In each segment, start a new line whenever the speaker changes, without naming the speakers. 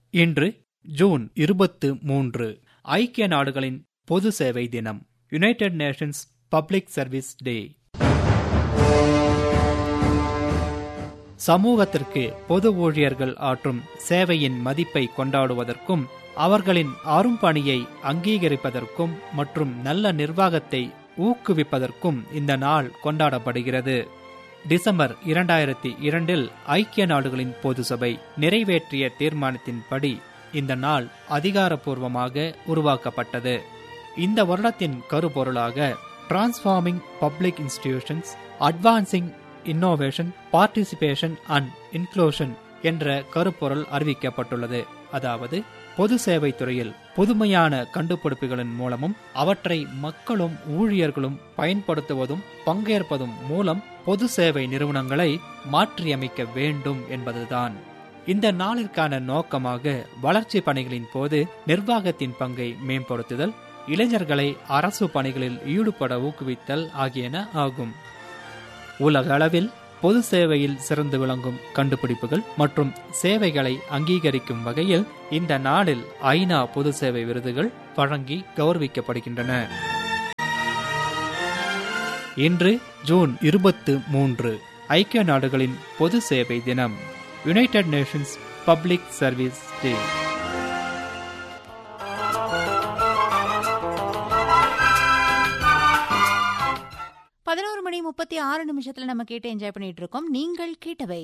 இன்று ஜூன் இருபத்து மூன்று ஐக்கிய நாடுகளின் பொது சேவை தினம் United Nations public service day சமூகத்திற்கு பொது ஊழியர்கள் ஆற்றும் சேவையின் மதிப்பை கொண்டாடுவதற்கும் அவர்களின் அரும்பணியை அங்கீகரிப்பதற்கும் மற்றும் நல்ல நிர்வாகத்தை ஊக்குவிப்பதற்கும் இந்த நாள் கொண்டாடப்படுகிறது டிசம்பர் இரண்டாயிரத்தி இரண்டில் ஐக்கிய நாடுகளின் பொது சபை நிறைவேற்றிய தீர்மானத்தின்படி இந்த நாள் அதிகாரப்பூர்வமாக உருவாக்கப்பட்டது இந்த வருடத்தின் கருப்பொருளாக transforming public institutions advancing innovation participation and inclusion என்ற கருப்பொருள் அறிவிக்கப்பட்டுள்ளது அதாவது பொது சேவை துறையில் புதுமையான கண்டுபிடிப்புகளின் மூலமும் அவற்றை மக்களும் ஊழியர்களும் பயன்படுத்துவதும் பங்கேற்பதும் மூலம் பொது சேவை நிறுவனங்களை மாற்றியமைக்க வேண்டும் என்பதுதான் இந்த நாளிற்கான நோக்கமாக வளர்ச்சி பணிகளின் போது நிர்வாகத்தின் பங்கை மேம்படுத்துதல் இளைஞர்களை அரசு பணிகளில் ஈடுபட ஊக்குவித்தல் ஆகியன ஆகும் உலக அளவில் பொது சேவையில் சிறந்து விளங்கும் கண்டுபிடிப்புகள் மற்றும் சேவைகளை அங்கீகரிக்கும் வகையில் இந்த நாளில் ஐநா பொது சேவை விருதுகள் வழங்கி கௌரவிக்கப்படுகின்றன இன்று ஜூன் இருபத்து மூன்று ஐக்கிய நாடுகளின் பொது சேவை தினம் United Nations public service day
பதினோரு மணி முப்பத்தி ஆறு நிமிஷத்துல நம்ம கேட்டு என்ஜாய் பண்ணிட்டு இருக்கோம் நீங்கள் கேட்டவை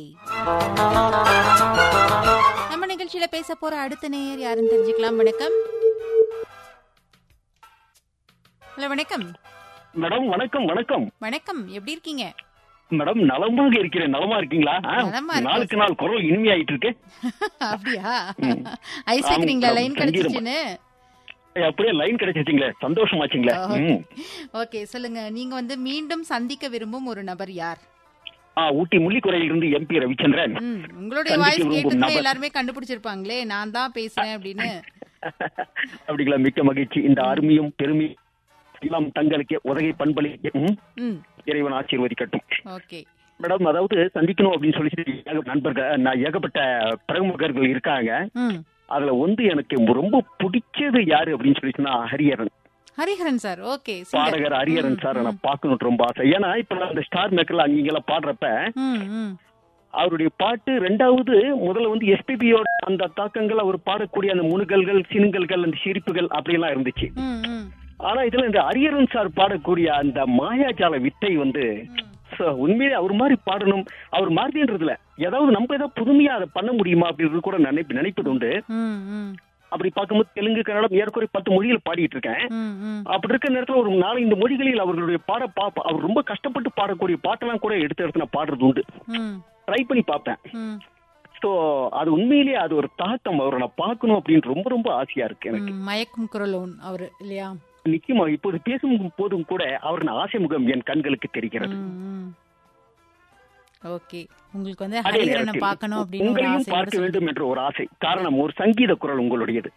நம்ம நிகழ்ச்சியில பேச போற அடுத்த நேயர் யாருன்னு தெரிஞ்சுக்கலாம் வணக்கம் ஹலோ வணக்கம்
மேடம் வணக்கம் வணக்கம்
வணக்கம் எப்படி இருக்கீங்க
மேடம் நலமாக இருக்கிறேன் நலமா இருக்கீங்களா ஆ,
நலமா இருக்கேன்.
நாளுக்கு நாள் குரல் இனிமையாயிட்டு இருக்கு
அப்படியா
ம்.
ஐஸ் வைக்கிறீங்களா
ஆமா,
லைன்
சங்கீதம்.
கிடைச்சிச்சுன்னு
ஏய், அப்படியே லைன் கிடைச்சிட்டீங்களே சந்தோஷமாச்சுங்களே ம்.
ஓகே சொல்லுங்க நீங்க வந்து மீண்டும் சந்திக்க விரும்பும் ஒரு நபர் யார்
ஆ ஊட்டி முள்ளிக்குறையில் இருந்து எம்பி ரவிச்சந்திரன்
ம், உங்களுடைய
சந்திக்க
வாய்ஸ்
விரும்பும்
கேட்டதுமே
நபர்.
எல்லாருமே கண்டுபிடிச்சிருப்பாங்களே நான் தான் பேசுறேன் அப்படின்னு
அப்படிங்களா மிக்க மகிழ்ச்சி இந்த அருமையும் பெருமை எல்லாம் தங்களுக்கு உதகை பண்பளிக்க ம்,
ம்
இறைவன் ஆசீர்வதிக்கட்டும்
ஓகே
மேடம் அதாவது சந்திக்கணும் அப்படின்னு சொல்லி ஏக நண்பர்கள் நான் ஏகப்பட்ட பிரமுகர்கள் இருக்காங்க
ம்
அதுல வந்து எனக்கு ரொம்ப பிடிச்சது யாரு அப்படின்னு சொல்லிச்சுன்னா ஹரியரன்
ஹரிஹரன் சார் ஓகே
பாடகர் ஹரியரன் சார் நான் பார்க்கணும் ரொம்ப ஆசை ஏன்னா இப்ப நான் அந்த ஸ்டார் மேக்கர்ல அங்கெல்லாம் பாடுறப்ப
ம் ம்
அவருடைய பாட்டு ரெண்டாவது முதல்ல வந்து எஸ்பிபியோட அந்த தாக்கங்கள் அவர் பாடக்கூடிய அந்த முணுகல்கள் சினுங்கல்கள் அந்த சிரிப்புகள் அப்படியெல்லாம் இருந்துச்சு
ம் ம்
ஆனா இதுல இந்த ஹரியரன் சார் பாடக்கூடிய அந்த மாயாஜால வித்தை வந்து so, உண்மையிலே அவர் மாதிரி பாடணும் அவர் மாதிரின்றதுல ஏதாவது நம்ம ஏதாவது புதுமையா அதை பண்ண முடியுமா அப்படின்றது கூட நினைப்பு நினைப்பது உண்டு
ம் ம்
அப்படி பார்க்கும்போது தெலுங்கு கன்னடம் ஏற்குறை பத்து மொழிகள் பாடிட்டு இருக்கேன்
ம் ம்
அப்படி இருக்க நேரத்துல ஒரு நாலஞ்சு மொழிகளில் அவர்களுடைய பாட பாப்ப அவர் ரொம்ப கஷ்டப்பட்டு பாடக்கூடிய பாட்டெல்லாம் கூட எடுத்து எடுத்து நான் பாடுறது உண்டு
ம்
ட்ரை பண்ணி பார்ப்பேன்
ம்
சோ அது உண்மையிலேயே அது ஒரு தாக்கம் அவரை நான் பார்க்கணும் அப்படின்னு ரொம்ப ரொம்ப ஆசையா இருக்கு எனக்கு
ம், மயக்கும் குரலோன் அவரு இல்லையா
நிச்சயமா இப்போது பேசும் போதும் கூட அவர் ஆசை முகம் என் கண்களுக்கு தெரிகிறது
ம் ம் ஓகே உங்களுக்கு வந்து
அதே
ஹரிஹரனை
நேரத்தில்
பார்க்கணும் அப்படின்னு ஒரு
உங்களையும்
ஆசையோட
பார்க்க
சொல்லி-
வேண்டும் என்ற ஒரு ஆசை காரணம் ஒரு சங்கீத குரல் உங்களுடையது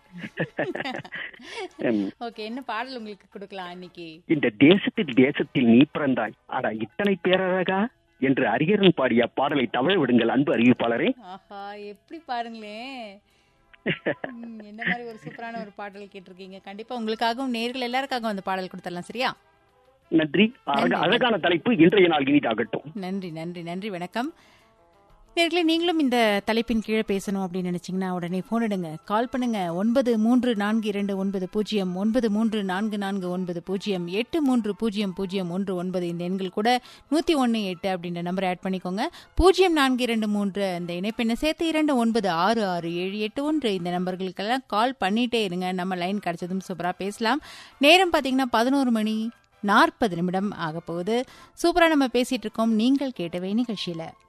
உம்,
ஓகே என்ன பாடல் உங்களுக்கு கொடுக்கலாம் இன்னைக்கு
இந்த தேசத்தில் தேசத்தில் நீ பிறந்தாய் ஆனா இத்தனை பேரழகா என்று அரியரன் பாடிய பாடலை தவழ விடுங்கள் அன்பு அறிவிப்பாளரே
ஆஹா எப்படி பாருங்களேன் ம், என்ன மாதிரி ஒரு சூப்பரான ஒரு பாடல் கேட்டிருக்கீங்க கண்டிப்பா உங்களுக்காகவும் நேர்கள் எல்லாருக்காகவும் அந்த பாடல் கொடுத்துடலாம் சரியா
நன்றி அழக- அழகான தலைப்பு இன்றைய நாள் இனிதாகட்டும்
நன்றி நன்றி நன்றி வணக்கம் நேர்களே நீங்களும் இந்த தலைப்பின் கீழே பேசணும் அப்படின்னு நினைச்சீங்கன்னா உடனே போன் எடுங்க கால் பண்ணுங்க ஒன்பது மூன்று நான்கு இரண்டு ஒன்பது பூஜ்ஜியம் ஒன்பது மூன்று நான்கு நான்கு ஒன்பது பூஜ்ஜியம் எட்டு மூன்று பூஜ்ஜியம் பூஜ்ஜியம் ஒன்று ஒன்பது இந்த எண்கள் கூட நூத்தி ஒன்று எட்டு அப்படின்ற நம்பர் ஆட் பண்ணிக்கோங்க பூஜ்ஜியம் நான்கு இரண்டு மூன்று அந்த இணைப்பெண்ணை சேர்த்து இரண்டு ஒன்பது ஆறு ஆறு ஏழு எட்டு ஒன்று இந்த நம்பர்களுக்கெல்லாம் கால் பண்ணிட்டே இருங்க நம்ம லைன் கிடைச்சதும் சூப்பரா பேசலாம் நேரம் பார்த்தீங்கன்னா பதினோரு மணி நாற்பது நிமிடம் ஆக போகுது சூப்பரா நம்ம பேசிட்டு இருக்கோம் நீங்கள் கேட்டவை நிகழ்ச்சியில